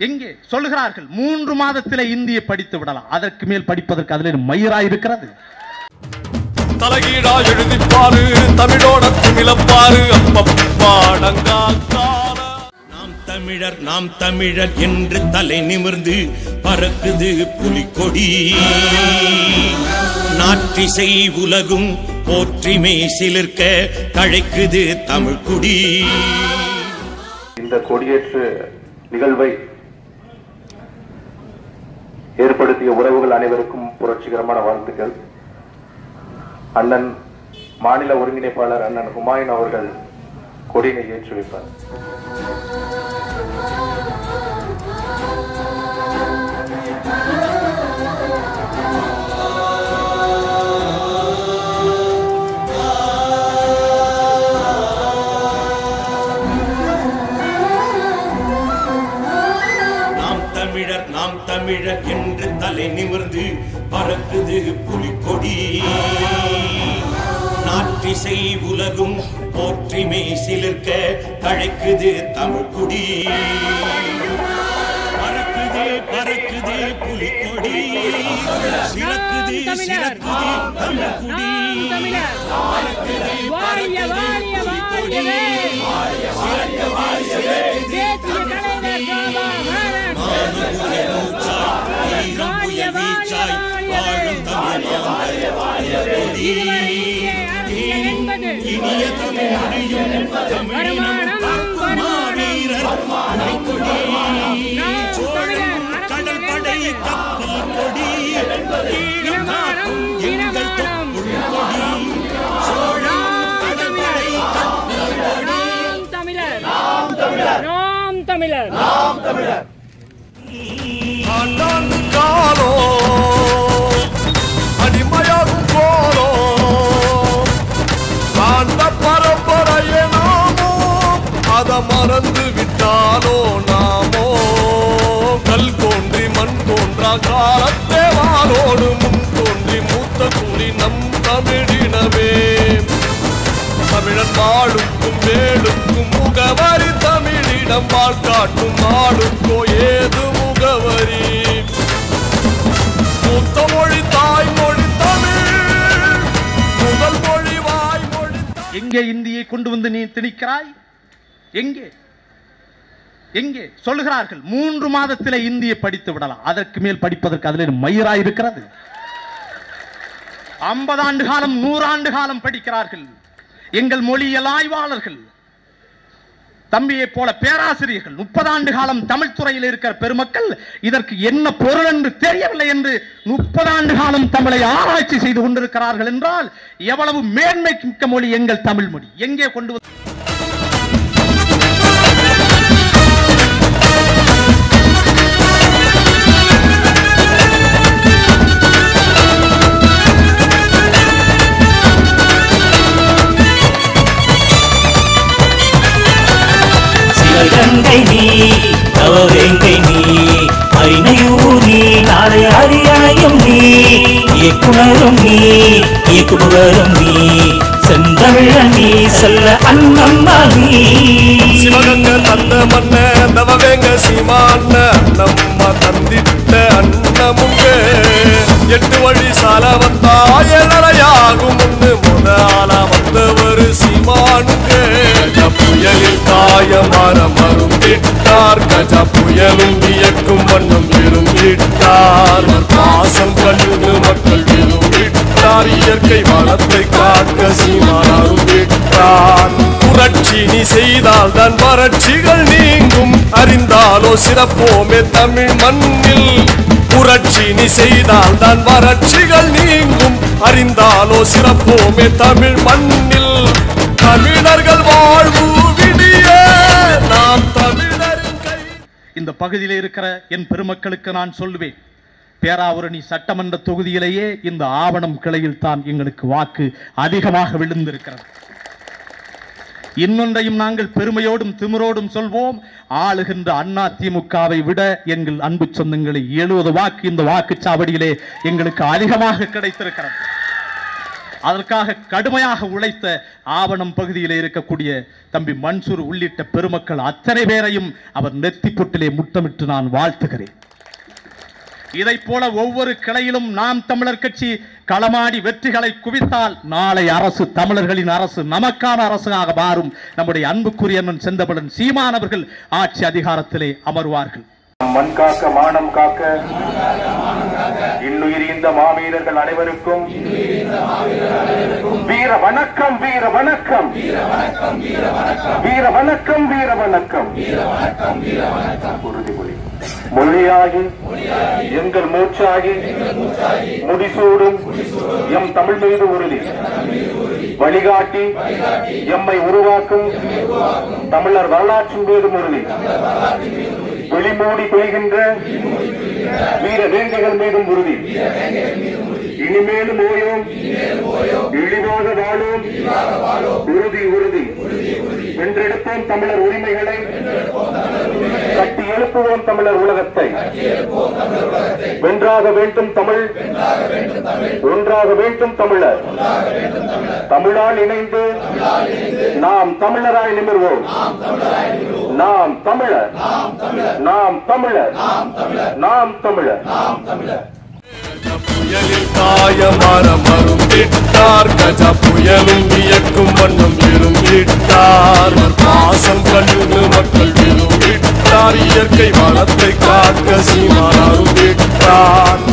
எங்கே சொல்லுகிறார்கள் மூன்று மாதத்திலே இந்திய படித்து விடலாம் அதற்கு மேல் படிப்பதற்கு அதில் மயிராய் இருக்கிறது தலைகீழா எழுதிப்பாரு தமிழோட தமிழப்பாரு அப்பப்பாடங்காக்கால நாம் தமிழர் நாம் தமிழர் என்று தலை நிமிர்ந்து பறக்குது புலிக்கொடி நாற்றிசை உலகும் போற்றிமை சிலிர்க்க தழைக்குது தமிழ் குடி இந்த கொடியேற்று நிகழ்வை ஏற்படுத்திய உறவுகள் அனைவருக்கும் புரட்சிகரமான வாழ்த்துக்கள் அண்ணன் மாநில ஒருங்கிணைப்பாளர் அண்ணன் ஹுமாயூன் அவர்கள் கொடியினை ஏற்றி வைப்பார் நாம் தமிழர் நாம் தமிழர் என்று தலை நிமிர்ந்து பறக்குது புலிக்கொடி நாற்றிசை உலகும் போற்றிமை சிலிர்க்க தழைக்குது தமிழ் குடி பறக்குது பறக்குது புலிக்கொடி சிறக்குது சிறக்குது தமிழ் குடி வாழிய வாழிய வாழியவே தேசிய தலைவர் பாபா வாழிய வாழிய வாழியவே இதுவரை இங்கே அரசியல் என்பது இனிய தமிழ் மொழியும் வருமானம் வருமானம் நாம் தமிழர் கடல் அரசியல் படை என்பது கப்பல் கொடி இனமானம் இனமானம் நாம் தமிழர் நாம் தமிழர் ஆண்டாண்டு காலோ அடிமையாகும் போலோ காண்ட பரம்பரையே நாமோ அத மறந்து விட்டாலோ நாமோ கல் தோன்றி மண் தோன்றா காலத்தே வாளோடு முன் தோன்றி மூத்த கூலி நம் தமிழினமே தமிழன் வாழுக்கும் வேலுக்கும் முகவரி தமிழிடம் வாழ் காட்டும் ஆளுக்கோ ஏது முகவரி மூத்த மொழி தாய்மொழி தமிழ் முதல் மொழி வாய்மொழி தமிழ். எங்கே இந்தியை கொண்டு வந்து நீ திணிக்கிறாய் எங்கே எங்கே சொல்லுகிறார்கள் மூன்று மாதத்திலே இந்தியை படித்து விடலாம் அதற்கு மேல் படிப்பதற்கு அதில் மயிராய் இருக்கிறது ஐம்பது ஆண்டு காலம் நூறாண்டு காலம் படிக்கிறார்கள் எங்கள் மொழியியல் ஆய்வாளர்கள் தம்பியை போல பேராசிரியர்கள் முப்பது ஆண்டு காலம் தமிழ் துறையில் இருக்கிற பெருமக்கள் இதற்கு என்ன பொருள் என்று தெரியவில்லை என்று முப்பது ஆண்டு காலம் தமிழை ஆராய்ச்சி செய்து கொண்டிருக்கிறார்கள் என்றால் எவ்வளவு மேன்மை மிக்க மொழி எங்கள் தமிழ் மொழி எங்கே கொண்டு வந்து சிவகங்கை நீ தவவேங்கை நீ அரிணையூர் நீ நாளை அரியணையும் நீ இயக்குனரும் நீ இயக்குபவரும் நீ செந்தமிழன் நீ சொல்ல அண்ணம்மா நீ சிவகங்க தந்த மன்ன தவவேங்க சீமான நம்ம தந்திட்ட அன்னமுங்க எட்டு வழி சால வந்தா எழலையாகும் முன்னு முத ஆளா வந்தவர் சீமானுங்க கஜ புயலில் காயமான மருந்திட்டார் கஜ புயலும் வியக்கும் வண்ணம் விரும்பிட்டார் பாசம் கண்டு மக்கள் விரும்பிட்டார் இயற்கை வளத்தை காக்க சீமானாரும் விட்டான் புரட்சி நீ செய்தால் தான் வறட்சிகள் நீங்கும் அறிந்தாலோ சிறப்போமே தமிழ் மண்ணில் புரட்சி நீ செய்தால் தான் வறட்சிகள் நீங்கும் அறிந்தாலோ சிறப்போமே தமிழ் மண்ணில் தமிழர்கள் வாழ்வு விடிய நாம் தமிழரின் கை இந்த பகுதியில் இருக்கிற என் பெருமக்களுக்கு நான் சொல்லுவேன் பேராவூரணி சட்டமன்ற தொகுதியிலேயே இந்த ஆவணம் கிளையில் தான் எங்களுக்கு வாக்கு அதிகமாக விழுந்திருக்கிறது இன்னொன்றையும் நாங்கள் பெருமையோடும் திமிரோடும் சொல்வோம் ஆளுகின்ற அண்ணா திமுகவை விட எங்கள் அன்பு சொந்தங்களை எழுபது வாக்கு இந்த வாக்குச்சாவடியிலே எங்களுக்கு அதிகமாக கிடைத்திருக்கிறது அதற்காக கடுமையாக உழைத்த ஆவணம் பகுதியில் இருக்கக்கூடிய தம்பி மன்சூர் உள்ளிட்ட பெருமக்கள் அத்தனை பேரையும் அவர் நெத்தி பொட்டிலே முத்தமிட்டு நான் வாழ்த்துகிறேன் இதைப் போல ஒவ்வொரு கிளையிலும் நாம் தமிழர் கட்சி களமாடி வெற்றிகளை குவித்தால் நாளை அரசு தமிழர்களின் அரசு நமக்கான அரசாக மாறும் நம்முடைய அன்புக்குரிய அண்ணன் செந்தமிழன் சீமானவர்கள் ஆட்சி அதிகாரத்திலே அமர்வார்கள் மண் காக்க மானம் காக்க இன்னுயிரிந்த மாவீரர்கள் அனைவருக்கும் வீர வணக்கம் வீர வணக்கம் வீர வணக்கம் வீர வணக்கம் உறுதிமொழி மொழியாகி எங்கள் மூச்சாகி முடிசூடும் எம் தமிழ் மீது உறுதி வழிகாட்டி எம்மை உருவாக்கும் தமிழர் வரலாற்றின் மீதும் உறுதி வெளிமூடி பெய்கின்ற வீர வேங்கைகள் மீதும் உறுதி இனிமேலும் ஓயோம் இழிவாக வாழும் உறுதி உறுதி வென்றெடுப்போம் தமிழர் உரிமைகளை கட்டி எழுப்புவோம் தமிழர் உலகத்தை வென்றாக வேண்டும் தமிழ் ஒன்றாக வேண்டும் தமிழர் தமிழால் இணைந்து நாம் தமிழராய் நிமிர்வோம் நாம் தமிழர் நாம் தமிழர் நாம் தமிழர் புயலில் காயமாற மருந்திட்டார் கஜ புயலும் இயக்கும் வண்ணம் விரும்பிட்டார் பாசம் கண்டு மக்கள் விரும்பிட்டார் இயற்கை வளத்தை காக்க சீமான் அரும்பிட்டார்